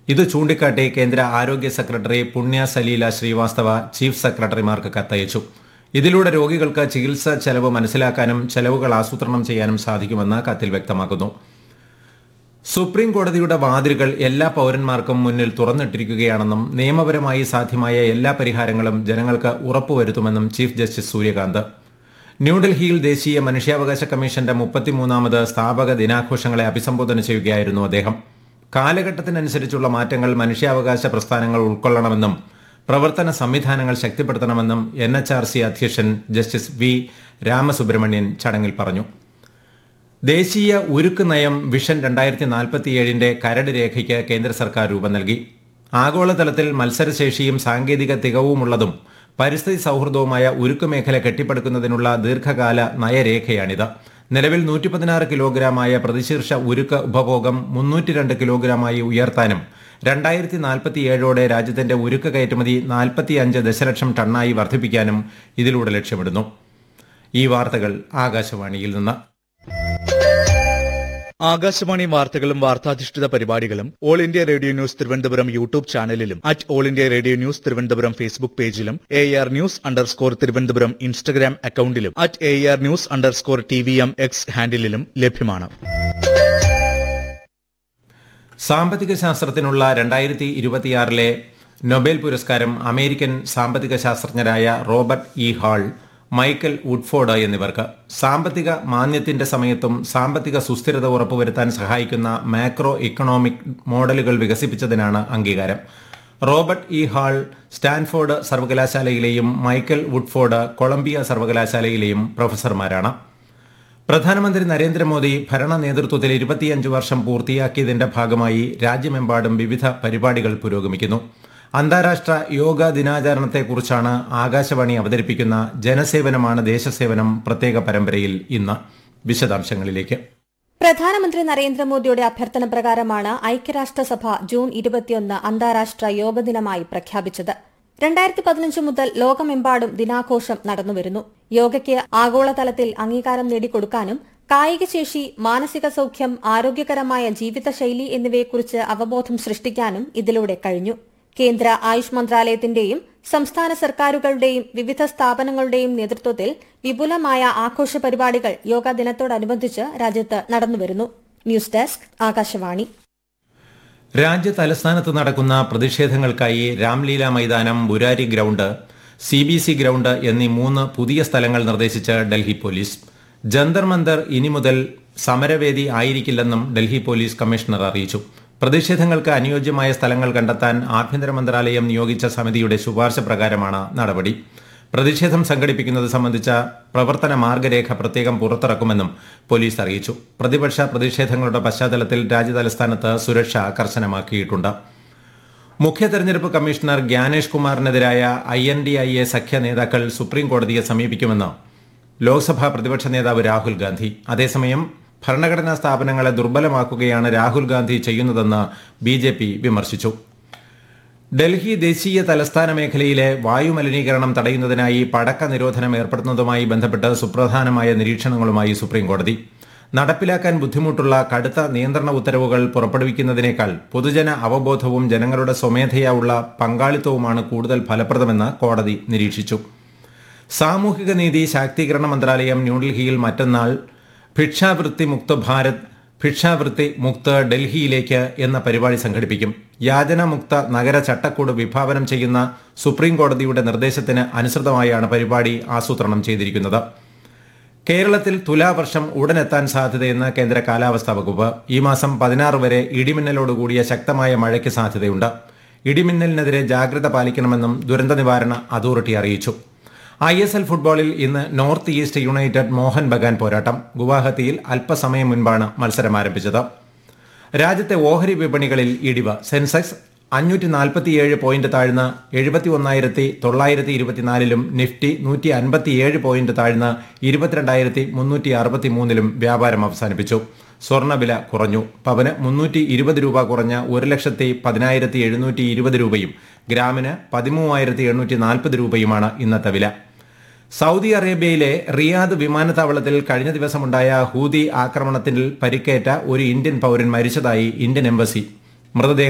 ഇത് ചൂണ്ടിക്കാട്ടി കേന്ദ്ര ആരോഗ്യ സെക്രട്ടറി പുണ്യ സലീല ശ്രീവാസ്തവ ചീഫ് സെക്രട്ടറിമാർക്ക് കത്തയച്ചു ഇതിലൂടെ രോഗികൾക്ക് ചികിത്സ ചെലവ് മനസ്സിലാക്കാനും ചെലവുകൾ ആസൂത്രണം ചെയ്യാനും സാധിക്കുമെന്ന് കത്തിൽ വ്യക്തമാക്കുന്നു സുപ്രീം കോടതിയുടെ വാതിലുകൾ എല്ലാ പൌരന്മാർക്കും മുന്നിൽ തുറന്നിട്ടിരിക്കുകയാണെന്നും നിയമപരമായി സാധ്യമായ എല്ലാ പരിഹാരങ്ങളും ജനങ്ങൾക്ക് ഉറപ്പുവരുത്തുമെന്നും ചീഫ് ജസ്റ്റിസ് സൂര്യകാന്ത് ന്യൂഡൽഹിയിൽ ദേശീയ മനുഷ്യാവകാശ കമ്മീഷന്റെ മുപ്പത്തിമൂന്നാമത് സ്ഥാപക ദിനാഘോഷങ്ങളെ അഭിസംബോധന ചെയ്യുകയായിരുന്നു അദ്ദേഹം കാലഘട്ടത്തിനനുസരിച്ചുള്ള മാറ്റങ്ങൾ മനുഷ്യാവകാശ പ്രസ്ഥാനങ്ങൾ ഉൾക്കൊള്ളണമെന്നും പ്രവർത്തന സംവിധാനങ്ങൾ ശക്തിപ്പെടുത്തണമെന്നും എൻ എച്ച് ആർ സി അധ്യക്ഷൻ ജസ്റ്റിസ് വി രാമസുബ്രഹ്മണ്യൻ ചടങ്ങിൽ പറഞ്ഞു ദേശീയ ഉരുക്ക് നയം വിഷൻ രണ്ടായിരത്തി നാൽപ്പത്തിയേഴിന്റെ കരട് രേഖയ്ക്ക് കേന്ദ്ര സർക്കാർ രൂപം നൽകി ആഗോളതലത്തിൽ മത്സരശേഷിയും സാങ്കേതിക തികവുമുള്ളതും പരിസ്ഥിതി സൗഹൃദവുമായ ഉരുക്ക് മേഖല കെട്ടിപ്പടുക്കുന്നതിനുള്ള ദീർഘകാല നയരേഖയാണിത് നിലവിൽ നൂറ്റി പതിനാറ് കിലോഗ്രാമായ പ്രതിശീർഷ ഉരുക്ക് ഉപഭോഗം മുന്നൂറ്റി രണ്ട് കിലോഗ്രാമായി ഉയർത്താനും രണ്ടായിരത്തി നാൽപ്പത്തിയേഴോടെ രാജ്യത്തിന്റെ ഉരുക്ക് കയറ്റുമതി നാൽപ്പത്തിയഞ്ച് ദശലക്ഷം ടണ്ണായി വർദ്ധിപ്പിക്കാനും ഇതിലൂടെ ലക്ഷ്യമിടുന്നു ഈ വാർത്തകൾ ആകാശവാണിയിൽ നിന്ന് ആകാശവാണി വാർത്തകളും വാർത്താധിഷ്ഠിത പരിപാടികളും all India radio news Thiruvananthapuram YouTube ചാനലിലും at all India radio news Thiruvananthapuram Facebook പേജിലും A R news underscore Thiruvananthapuram Instagram അക്കൌണ്ടിലും at A R news underscore T V M X ഹാൻഡിലും ലഭ്യമാണ് സാമ്പത്തിക ശാസ്ത്രത്തിനുള്ള രണ്ടായിരത്തി ഇരുപത്തിയാറിലെ നൊബേൽ പുരസ്കാരം അമേരിക്കൻ സാമ്പത്തിക ശാസ്ത്രജ്ഞരായ Robert E Hall Michael Woodford എന്നിവർക്ക് സാമ്പത്തിക മാന്യത്തിന്റെ സമയത്തും സാമ്പത്തിക സുസ്ഥിരത ഉറപ്പുവരുത്താൻ സഹായിക്കുന്ന മാക്രോ ഇക്കണോമിക് മോഡലുകൾ വികസിപ്പിച്ചതിനാണ് അംഗീകാരം റോബർട്ട് ഇ ഹാൾ സ്റ്റാൻഫോർഡ് സർവകലാശാലയിലെയും മൈക്കൽ വുഡ്ഫോർഡ് കൊളംബിയ സർവകലാശാലയിലെയും പ്രൊഫസർമാരാണ് പ്രധാനമന്ത്രി നരേന്ദ്രമോദി ഭരണ നേതൃത്വത്തിൽ ഇരുപത്തിയഞ്ച് വർഷം പൂർത്തിയാക്കിയതിന്റെ ഭാഗമായി രാജ്യമെമ്പാടും വിവിധ പരിപാടികൾ പുരോഗമിക്കുന്നു അന്താരാഷ്ട്ര യോഗ ദിനാചരണത്തെക്കുറിച്ചാണ് ആകാശവാണി അവതരിപ്പിക്കുന്ന ജനസേവനമാണ് ദേശസേവനം പ്രത്യേക പരമ്പരയിൽ ഇന്ന് വിശദാംശങ്ങളിലേക്ക് പ്രധാനമന്ത്രി നരേന്ദ്രമോദിയുടെ അഭ്യർത്ഥന പ്രകാരമാണ് ഐക്യരാഷ്ട്രസഭ ജൂൺ ഇരുപത്തിയൊന്ന് അന്താരാഷ്ട്ര യോഗ ദിനമായി പ്രഖ്യാപിച്ചത് രണ്ടായിരത്തി പതിനഞ്ച് മുതൽ ലോകമെമ്പാടും ദിനാഘോഷം നടന്നുവരുന്നു യോഗയ്ക്ക് ആഗോളതലത്തിൽ അംഗീകാരം നേടിക്കൊടുക്കാനും കായികശേഷി മാനസിക സൌഖ്യം ആരോഗ്യകരമായ ജീവിതശൈലി എന്നിവയെക്കുറിച്ച് അവബോധം സൃഷ്ടിക്കാനും ഇതിലൂടെ കഴിഞ്ഞു കേന്ദ്ര ആയുഷ് മന്ത്രാലയത്തിന്റെയും സംസ്ഥാന സർക്കാരുകളുടെയും വിവിധ സ്ഥാപനങ്ങളുടെയും നേതൃത്വത്തിൽ വിപുലമായ ആഘോഷ പരിപാടികൾ യോഗാ ദിനത്തോടനുബന്ധിച്ച് രാജ്യത്ത് നടന്നുവരുന്നു ന്യൂസ് ഡെസ്ക് ആകാശവാണി രാജ്യ തലസ്ഥാനത്ത് നടക്കുന്ന പ്രതിഷേധങ്ങൾക്കായി രാംലീല മൈതാനം Burari ground C B C ground എന്നീ മൂന്ന് പുതിയ സ്ഥലങ്ങൾ നിർദ്ദേശിച്ച് ഡൽഹി പോലീസ് ജന്തർ മന്ദർ ഇനി മുതൽ സമരവേദി ആയിരിക്കില്ലെന്നും ഡൽഹി പോലീസ് കമ്മീഷണർ അറിയിച്ചു പ്രതിഷേധങ്ങൾക്ക് അനുയോജ്യമായ സ്ഥലങ്ങൾ കണ്ടെത്താൻ ആഭ്യന്തര മന്ത്രാലയം നിയോഗിച്ച സമിതിയുടെ ശുപാർശ പ്രകാരമാണ് നടപടി പ്രതിഷേധം സംഘടിപ്പിക്കുന്നത് സംബന്ധിച്ച പ്രവർത്തന മാർഗരേഖ പ്രത്യേകം പുറത്തിറക്കുമെന്നും പോലീസ് അറിയിച്ചു പ്രതിപക്ഷ പ്രതിഷേധങ്ങളുടെ പശ്ചാത്തലത്തിൽ രാജ്യതലസ്ഥാനത്ത് സുരക്ഷ കർശനമാക്കിയിട്ടുണ്ട് മുഖ്യ തെരഞ്ഞെടുപ്പ് കമ്മീഷണർ ഗ്യാനേഷ് കുമാറിനെതിരായ I N D I A സഖ്യ നേതാക്കൾ സുപ്രീം കോടതിയെ സമീപിക്കുമെന്ന് ലോക്സഭാ പ്രതിപക്ഷ നേതാവ് രാഹുൽ ഗാന്ധി അതേസമയം ഭരണഘടനാ സ്ഥാപനങ്ങളെ ദുർബലമാക്കുകയാണ് രാഹുൽ ഗാന്ധി ചെയ്യുന്നതെന്ന് ബി ജെ പി വിമർശിച്ചു ഡൽഹി ദേശീയ തലസ്ഥാന മേഖലയിലെ വായുമലിനീകരണം തടയുന്നതിനായി പടക്ക നിരോധനം ഏർപ്പെടുത്തുന്നതുമായി ബന്ധപ്പെട്ട് സുപ്രധാനമായ നിരീക്ഷണങ്ങളുമായി സുപ്രീംകോടതി നടപ്പിലാക്കാൻ ബുദ്ധിമുട്ടുള്ള കടുത്ത നിയന്ത്രണ ഉത്തരവുകൾ പുറപ്പെടുവിക്കുന്നതിനേക്കാൾ പൊതുജന അവബോധവും ജനങ്ങളുടെ സ്വമേധയാ ഉള്ള പങ്കാളിത്തവുമാണ് കൂടുതൽ ഫലപ്രദമെന്ന് കോടതി നിരീക്ഷിച്ചു സാമൂഹിക നീതി ശാക്തീകരണ മന്ത്രാലയം ന്യൂഡൽഹിയിൽ മറ്റന്നാൾ ഭിക്ഷാവൃത്തി മുക്ത ഭാരത് ഭിക്ഷാവൃത്തി മുക്ത് ഡൽഹിയിലേക്ക് എന്ന പരിപാടി സംഘടിപ്പിക്കും യാചനാമുക്ത നഗര ചട്ടക്കൂട് വിഭാവനം ചെയ്യുന്ന സുപ്രീം കോടതിയുടെ നിർദ്ദേശത്തിന് അനുസൃതമായാണ് പരിപാടി ആസൂത്രണം ചെയ്തിരിക്കുന്നത് കേരളത്തിൽ തുലാവർഷം ഉടനെത്താൻ സാധ്യതയെന്ന് കേന്ദ്ര കാലാവസ്ഥാ വകുപ്പ് ഈ മാസം പതിനാറ് വരെ ഇടിമിന്നലോടുകൂടിയ ശക്തമായ മഴയ്ക്ക് സാധ്യതയുണ്ട് ഇടിമിന്നലിനെതിരെ ജാഗ്രത പാലിക്കണമെന്നും ദുരന്ത നിവാരണ അതോറിറ്റി അറിയിച്ചു ഐ എസ് എൽ ഫുട്ബോളിൽ ഇന്ന് north east united Mohun Bagan പോരാട്ടം ഗുവാഹത്തിയിൽ അല്പസമയം മുൻപാണ് മത്സരം ആരംഭിച്ചത് രാജ്യത്തെ ഓഹരി വിപണികളിൽ ഇടിവ് സെൻസെക്സ് അഞ്ഞൂറ്റി നാൽപ്പത്തിയേഴ് പോയിന്റ് താഴ്ന്ന് എഴുപത്തി ഒന്നായിരത്തി തൊള്ളായിരത്തി ഇരുപത്തിനാലിലും നിഫ്റ്റി നൂറ്റി അൻപത്തിയേഴ് പോയിന്റ് താഴ്ന്ന് ഇരുപത്തിരണ്ടായിരത്തി മുന്നൂറ്റി അറുപത്തി മൂന്നിലും വ്യാപാരം അവസാനിപ്പിച്ചു സ്വർണ്ണവില കുറഞ്ഞു പവന് മുന്നൂറ്റി ഇരുപത് രൂപ കുറഞ്ഞ ഒരു ലക്ഷത്തി പതിനായിരത്തി എഴുന്നൂറ്റി ഇരുപത് രൂപയും ഗ്രാമിന് പതിമൂവായിരത്തി എണ്ണൂറ്റി നാൽപ്പത് രൂപയുമാണ് ഇന്നത്തെ വില സൗദി അറേബ്യയിലെ റിയാദ് വിമാനത്താവളത്തിൽ കഴിഞ്ഞ ദിവസമുണ്ടായ ഹൂതി ആക്രമണത്തിൽ പരിക്കേറ്റ ഒരു ഇന്ത്യൻ പൌരൻ മരിച്ചതായി ഇന്ത്യൻ എംബസി മൃതദേഹം